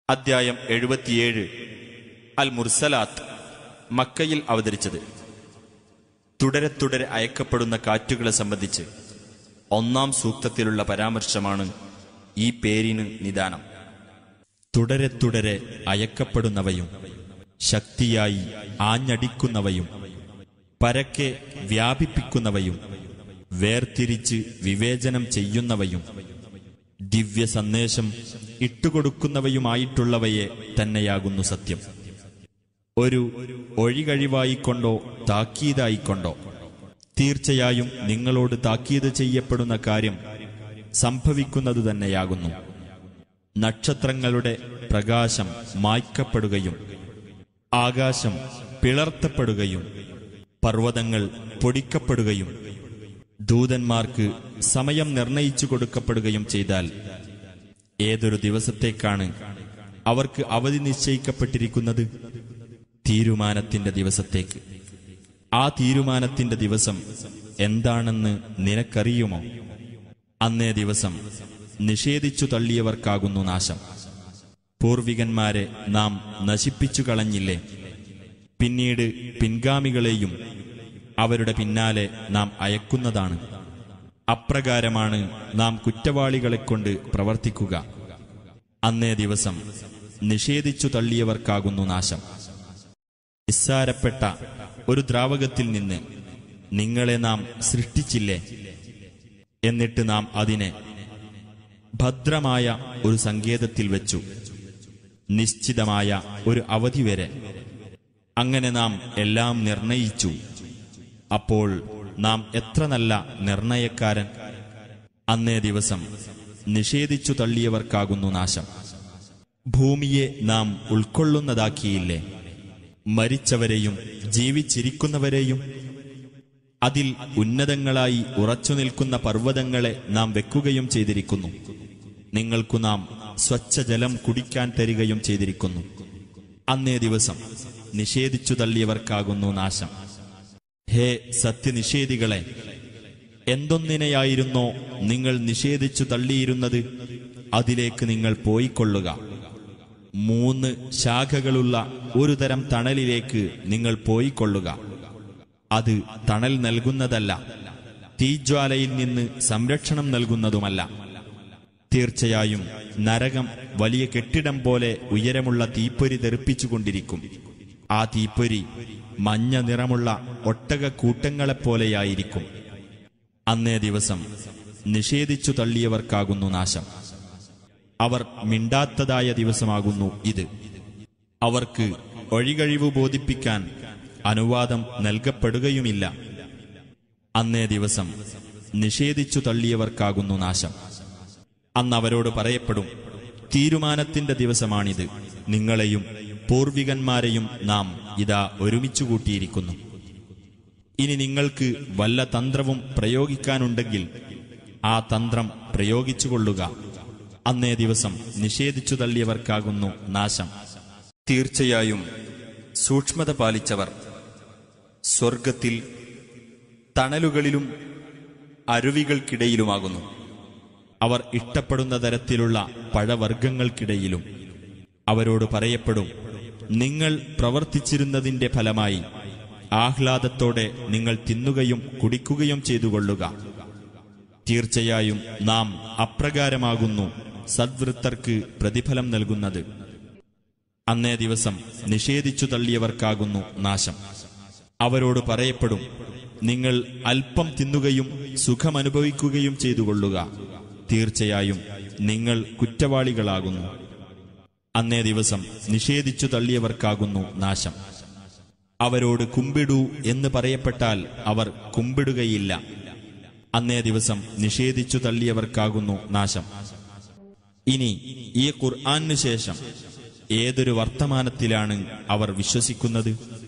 അദ്ധ്യായം എഴുപത്തിയേഴ് അൽ മുർസലാത്ത് മക്കയിൽ അവതരിച്ചത് തുടരെ തുടരെ അയക്കപ്പെടുന്ന കാറ്റുകളെ സംബന്ധിച്ച് ഒന്നാം സൂക്തത്തിലുള്ള പരാമർശമാണ് ഈ പേരിന് നിദാനം തുടരെ തുടരെ അയക്കപ്പെടുന്നവയും ശക്തിയായി ആഞ്ഞടിക്കുന്നവയും പരക്കെ വ്യാപിപ്പിക്കുന്നവയും വേർതിരിച്ച് വിവേചനം ചെയ്യുന്നവയും ദിവ്യ സന്ദേശം ഇട്ടുകൊടുക്കുന്നവയുമായിട്ടുള്ളവയെ തന്നെയാകുന്നു സത്യം ഒരു ഒഴികഴിവായിക്കൊണ്ടോ താക്കീതായിക്കൊണ്ടോ തീർച്ചയായും നിങ്ങളോട് താക്കീത് ചെയ്യപ്പെടുന്ന കാര്യം സംഭവിക്കുന്നതു തന്നെയാകുന്നു നക്ഷത്രങ്ങളുടെ പ്രകാശം മായ്ക്കപ്പെടുകയും ആകാശം പിളർത്തപ്പെടുകയും പർവ്വതങ്ങൾ പൊടിക്കപ്പെടുകയും ദൂതന്മാർക്ക് സമയം നിർണയിച്ചു കൊടുക്കപ്പെടുകയും ചെയ്താൽ ഏതൊരു ദിവസത്തേക്കാണ് അവർക്ക് അവധി നിശ്ചയിക്കപ്പെട്ടിരിക്കുന്നത് തീരുമാനത്തിന്റെ ദിവസത്തേക്ക് ആ തീരുമാനത്തിന്റെ ദിവസം എന്താണെന്ന് നിനക്കറിയുമോ അന്നേ ദിവസം നിഷേധിച്ചു തള്ളിയവർക്കാകുന്നു നാശം പൂർവികന്മാരെ നാം നശിപ്പിച്ചു കളഞ്ഞില്ലേ പിന്നീട് പിൻഗാമികളെയും അവരുടെ പിന്നാലെ നാം അയക്കുന്നതാണ് അപ്രകാരമാണ് നാം കുറ്റവാളികളെക്കൊണ്ട് പ്രവർത്തിക്കുക അന്നേ ദിവസം നിഷേധിച്ചു തള്ളിയവർക്കാകുന്നു നാശം നിസ്സാരപ്പെട്ട ഒരു ദ്രാവകത്തിൽ നിന്ന് നിങ്ങളെ നാം സൃഷ്ടിച്ചില്ലേ എന്നിട്ട് നാം അതിനെ ഭദ്രമായ ഒരു സങ്കേതത്തിൽ വെച്ചു നിശ്ചിതമായ ഒരു അവധി വരെ അങ്ങനെ നാം എല്ലാം നിർണയിച്ചു അപ്പോൾ നാം എത്ര നല്ല നിർണയക്കാരൻ അന്നേ ദിവസം നിഷേധിച്ചു തള്ളിയവർക്കാകുന്നു നാശം ഭൂമിയെ നാം ഉൾക്കൊള്ളുന്നതാക്കിയില്ലേ മരിച്ചവരെയും ജീവിച്ചിരിക്കുന്നവരെയും അതിൽ ഉന്നതങ്ങളായി ഉറച്ചു നിൽക്കുന്ന പർവ്വതങ്ങളെ നാം വെക്കുകയും ചെയ്തിരിക്കുന്നു നിങ്ങൾക്കു നാം സ്വച്ഛജലം കുടിക്കാൻ തരികയും ചെയ്തിരിക്കുന്നു അന്നേ ദിവസം നിഷേധിച്ചു തള്ളിയവർക്കാകുന്നു നാശം ഹേ സത്യനിഷേധികളെ എന്തൊന്നിനെയായിരുന്നോ നിങ്ങൾ നിഷേധിച്ചു തള്ളിയിരുന്നത് അതിലേക്ക് നിങ്ങൾ പോയിക്കൊള്ളുക മൂന്ന് ശാഖകളുള്ള ഒരു തരം തണലിലേക്ക് നിങ്ങൾ പോയിക്കൊള്ളുക അത് തണൽ നൽകുന്നതല്ല തീജ്വാലയിൽ നിന്ന് സംരക്ഷണം നൽകുന്നതുമല്ല തീർച്ചയായും നരകം വലിയ കെട്ടിടം പോലെ ഉയരമുള്ള തീപ്പൊരി തെറിപ്പിച്ചുകൊണ്ടിരിക്കും ആ തീപ്പൊരി മഞ്ഞ നിറമുള്ള ഒട്ടകക്കൂട്ടങ്ങളെപ്പോലെയായിരിക്കും അന്നേ ദിവസം നിഷേധിച്ചു തള്ളിയവർക്കാകുന്നു നാശം അവർ മിണ്ടാത്തതായ ദിവസമാകുന്നു ഇത് അവർക്ക് ഒഴികഴിവ് ബോധിപ്പിക്കാൻ അനുവാദം നൽകപ്പെടുകയുമില്ല അന്നേ ദിവസം നിഷേധിച്ചു തള്ളിയവർക്കാകുന്നു നാശം അന്ന് അവരോട് പറയപ്പെടും തീരുമാനത്തിന്റെ ദിവസമാണിത് നിങ്ങളെയും പൂർവികന്മാരെയും നാം ഇതാ ഒരുമിച്ചു കൂട്ടിയിരിക്കുന്നു ഇനി നിങ്ങൾക്ക് വല്ല തന്ത്രവും പ്രയോഗിക്കാനുണ്ടെങ്കിൽ ആ തന്ത്രം പ്രയോഗിച്ചുകൊള്ളുക അന്നേ ദിവസം നിഷേധിച്ചു തള്ളിയവർക്കാകുന്നു നാശം തീർച്ചയായും സൂക്ഷ്മത പാലിച്ചവർ സ്വർഗത്തിൽ തണലുകളിലും അരുവികൾക്കിടയിലുമാകുന്നു അവർ ഇഷ്ടപ്പെടുന്ന തരത്തിലുള്ള പഴവർഗ്ഗങ്ങൾക്കിടയിലും അവരോട് പറയപ്പെടും നിങ്ങൾ പ്രവർത്തിച്ചിരുന്നതിന്റെ ഫലമായി ആഹ്ലാദത്തോടെ നിങ്ങൾ തിന്നുകയും കുടിക്കുകയും ചെയ്തുകൊള്ളുക തീർച്ചയായും നാം അപ്രകാരമാകുന്നു സദ്വൃത്തർക്ക് പ്രതിഫലം നൽകുന്നത് അന്നേ ദിവസം നിഷേധിച്ചു തള്ളിയവർക്കാകുന്നു നാശം അവരോട് പറയപ്പെടും നിങ്ങൾ അല്പം തിന്നുകയും സുഖമനുഭവിക്കുകയും ചെയ്തുകൊള്ളുക തീർച്ചയായും നിങ്ങൾ കുറ്റവാളികളാകുന്നു അന്നേ ദിവസം നിഷേധിച്ചു തള്ളിയവർക്കാകുന്നു നാശം അവരോട് കുമ്പിടൂ എന്ന് പറയപ്പെട്ടാൽ അവർ കുമ്പിടുകയില്ല അന്നേ ദിവസം നിഷേധിച്ചു തള്ളിയവർക്കാകുന്നു നാശം ഇനി ഈ ഖുർആാനു ശേഷം ഏതൊരു വർത്തമാനത്തിലാണ് അവർ വിശ്വസിക്കുന്നത്